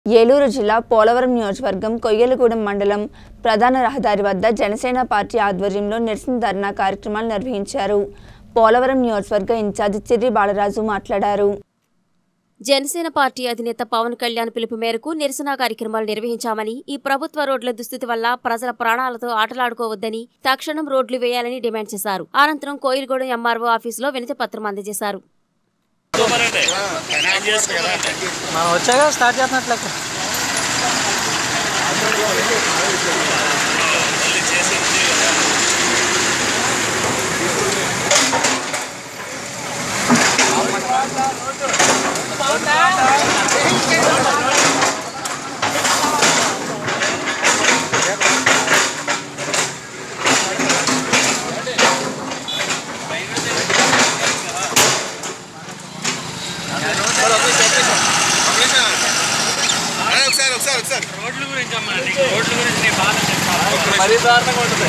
ఏలూరు జిల్లా పోలవరం నియోజకవర్గం కొయ్యలగూడెం మండలం ప్రధాన రహదారి వద్ద జనసేన పార్టీ ఆధ్వర్యంలో నిరసన ధర్నా కార్యక్రమాలు నిర్వహించారు పోలవరం నియోజకవర్గ ఇన్ఛార్జి చిర్రి బాలరాజు మాట్లాడారు జనసేన పార్టీ అధినేత పవన్ కళ్యాణ్ పిలుపు మేరకు నిరసన కార్యక్రమాలు నిర్వహించామని ఈ ప్రభుత్వ రోడ్ల దుస్థితి వల్ల ప్రజల ప్రాణాలతో ఆటలాడుకోవద్దని తక్షణం రోడ్లు వేయాలని డిమాండ్ చేశారు అనంతరం కోయిలగూడెం ఎంఆర్ఓ ఆఫీసులో వినతి పత్రం అందజేశారు మనం వచ్చాక స్టార్ట్ చేస్తున్నట్లు లెక్క ఒకసారి ఒకసారి ఒకసారి రోడ్ల గురించి అమ్మా నీకు రోడ్ల గురించి నీ బాధ చెప్పాలి మరీ దారుణంగా ఉంటుంది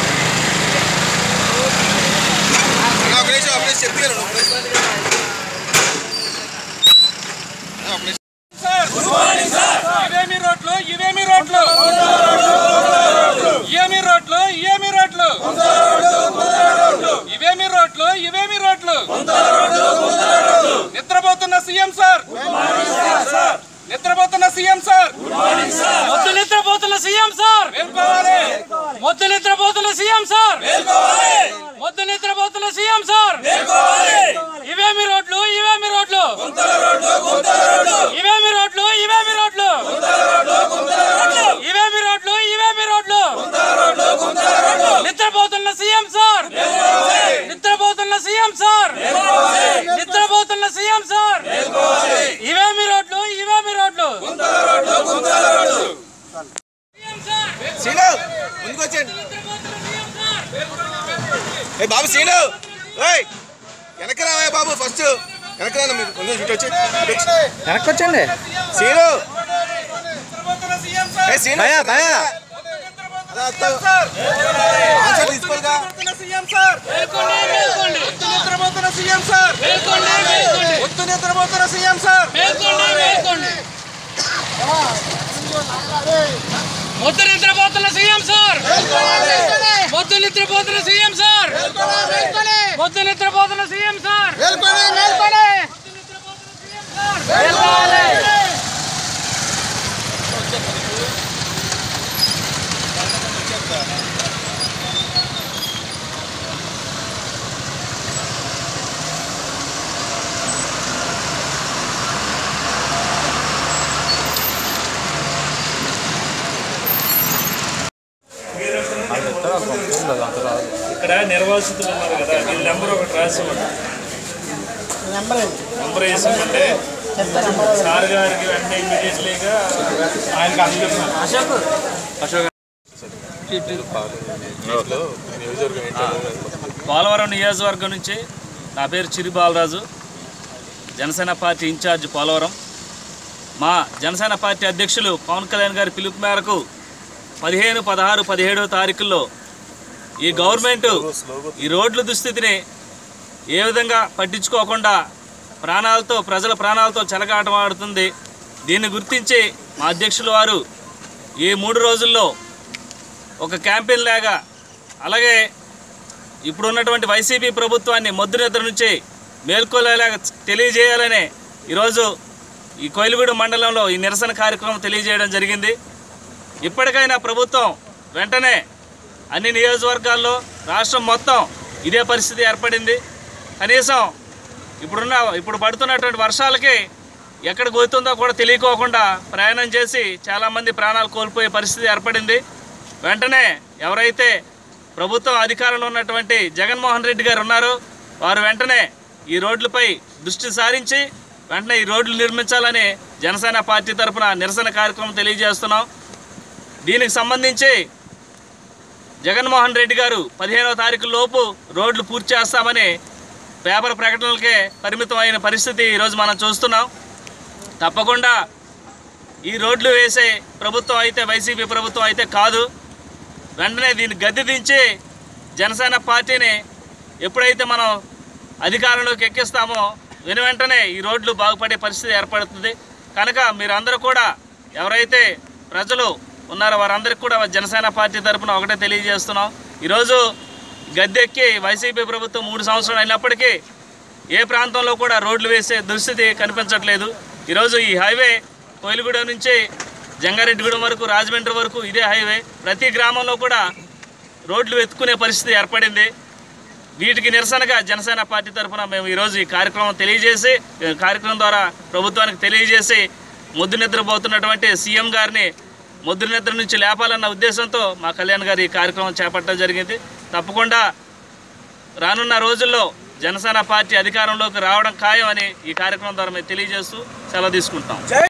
ఒక నిమిషం ఒక నిమిషం చెప్తే ఒక నిమిషం ఒక నిమిషం ఇవేమి రోడ్లు ఇవేమి రోడ్లు ఇవేమి రోడ్లు ఇవేమి రోడ్లు ఇవేమి రోడ్లు ఇవేమి రోడ్లు నిద్రపోతున్న సీఎం సార్ నిద్రపోతున్న సీఎం సార్ మొద్దు నిద్రపోతున్న సీఎం సార్ వెళ్ళిపోవాలి మొద్దు నిద్రపోతున్న సీఎం సార్ మొద్దు నిద్రపోతున్న సీఎం సార్ ఇవేమి రోడ్లు ఇవేమి రోడ్లు ఇవేమి రోడ్లు ఇవేమి రోడ్లు ఇవేమి రోడ్లు ఇవేమి రోడ్లు నిద్రపోతున్న సీఎం సార్ నిద్రపోతున్న సీఎం సార్ నిద్రపోతున్న సీఎం సార్ ఇవేమి రోడ్లు ఇవేమి రోడ్లు సీఎం సార్ సీను ముందుకు వచ్చేయండి ఏ బాబు సీను ఓయ్ వెనక రావా బాబు ఫస్ట్ వెనక రాను మీరు ముందు ఇటు వచ్చి ఇటు వచ్చి. వెనక్కి వచ్చండి సీను నిద్రపోతున్న సీఎం సార్ ఏ సీను భయ్యా, భయ్యా. అలా వస్తావు. ఆన్సర్ తీసుకోవాలిగా నిద్రపోతున్న సీఎం సార్ ఒత్తు నిద్రపోతున్న సీఎం సార్ ఒత్తు నిద్రపోతున్న సీఎం సార్ మొద్దు నిద్రపోతున్న సీఎం సార్ మొద్దు నిద్రపోతున్న సీఎం సార్ మొద్దు నిద్రపోతున్న సీఎం సార్ ఇక్కడ నిర్వాసితులు ఉన్నారు కదా వీళ్ళ నెంబర్ ఒకటి రాసి ఇవ్వండి. నెంబర్ వేసి ఇవ్వండి. సార్ గారికి వెంటనే ఇమీడియట్లీగా ఆయనకి అందజేస్తున్నాను పోలవరం నియోజకవర్గం నుంచి నా పేరు చిరి బాలరాజు జనసేన పార్టీ ఇన్ఛార్జ్ పోలవరం మా జనసేన పార్టీ అధ్యక్షులు పవన్ కళ్యాణ్ గారి పిలుపు మేరకు పదిహేను పదహారు పదిహేడవ తారీఖుల్లో ఈ గవర్నమెంట్ ఈ రోడ్ల దుస్థితిని ఏ విధంగా పట్టించుకోకుండా ప్రాణాలతో ప్రజల ప్రాణాలతో చెలగాటం ఆడుతుంది దీన్ని గుర్తించి మా అధ్యక్షుల వారు ఈ మూడు రోజుల్లో ఒక క్యాంపెయిన్ లాగా అలాగే ఇప్పుడున్నటువంటి వైసీపీ ప్రభుత్వాన్ని మొద్దు నిద్ర నుంచి మేల్కొలేలాగా తెలియజేయాలనే ఈరోజు ఈ కోయిలగూడెం మండలంలో ఈ నిరసన కార్యక్రమం తెలియజేయడం జరిగింది ఇప్పటికైనా ప్రభుత్వం వెంటనే అన్ని నియోజకవర్గాల్లో రాష్ట్రం మొత్తం ఇదే పరిస్థితి ఏర్పడింది కనీసం ఇప్పుడున్న ఇప్పుడు పడుతున్నటువంటి వర్షాలకి ఎక్కడ గోతుందో కూడా తెలియకోకుండా ప్రయాణం చేసి చాలామంది ప్రాణాలు కోల్పోయే పరిస్థితి ఏర్పడింది వెంటనే ఎవరైతే ప్రభుత్వం అధికారంలో ఉన్నటువంటి జగన్మోహన్ రెడ్డి గారు ఉన్నారో వారు వెంటనే ఈ రోడ్లపై దృష్టి సారించి వెంటనే ఈ రోడ్లు నిర్మించాలని జనసేన పార్టీ తరఫున నిరసన కార్యక్రమం తెలియజేస్తున్నాం దీనికి సంబంధించి జగన్మోహన్ రెడ్డి గారు పదిహేనవ తారీఖు లోపు రోడ్లు పూర్తి చేస్తామని పేపర్ ప్రకటనలకే పరిమితం అయిన పరిస్థితి ఈరోజు మనం చూస్తున్నాం తప్పకుండా ఈ రోడ్లు వేసే ప్రభుత్వం అయితే వైసీపీ ప్రభుత్వం అయితే కాదు వెంటనే దీన్ని గద్దె దించి జనసేన పార్టీని ఎప్పుడైతే మనం అధికారంలోకి ఎక్కిస్తామో వెను వెంటనే ఈ రోడ్లు బాగుపడే పరిస్థితి ఏర్పడుతుంది కనుక మీరందరూ కూడా ఎవరైతే ప్రజలు ఉన్నారో వారందరికీ కూడా జనసేన పార్టీ తరపున ఒకటే తెలియజేస్తున్నాం ఈరోజు గద్దెక్కి వైసీపీ ప్రభుత్వం మూడు సంవత్సరాలు అయినప్పటికీ ఏ ప్రాంతంలో కూడా రోడ్లు వేసే దుస్థితి కనిపించట్లేదు ఈరోజు ఈ హైవే కోయిలగూడెం నుంచి జంగారెడ్డిగూడెం వరకు రాజమండ్రి వరకు ఇదే హైవే ప్రతి గ్రామంలో కూడా రోడ్లు వెతుక్కునే పరిస్థితి ఏర్పడింది వీటికి నిరసనగా జనసేన పార్టీ తరఫున మేము ఈరోజు ఈ కార్యక్రమం తెలియజేసి ఈ కార్యక్రమం ద్వారా ప్రభుత్వానికి తెలియజేసి ముద్దు నిద్రపోతున్నటువంటి సీఎం గారిని ముద్దు నిద్ర నుంచి లేపాలన్న ఉద్దేశంతో మా కళ్యాణ్ గారు ఈ కార్యక్రమం చేపట్టడం జరిగింది తప్పకుండా రానున్న రోజుల్లో జనసేన పార్టీ అధికారంలోకి రావడం ఖాయం అని ఈ కార్యక్రమం ద్వారా మేము తెలియజేస్తూ సెలవు తీసుకుంటాం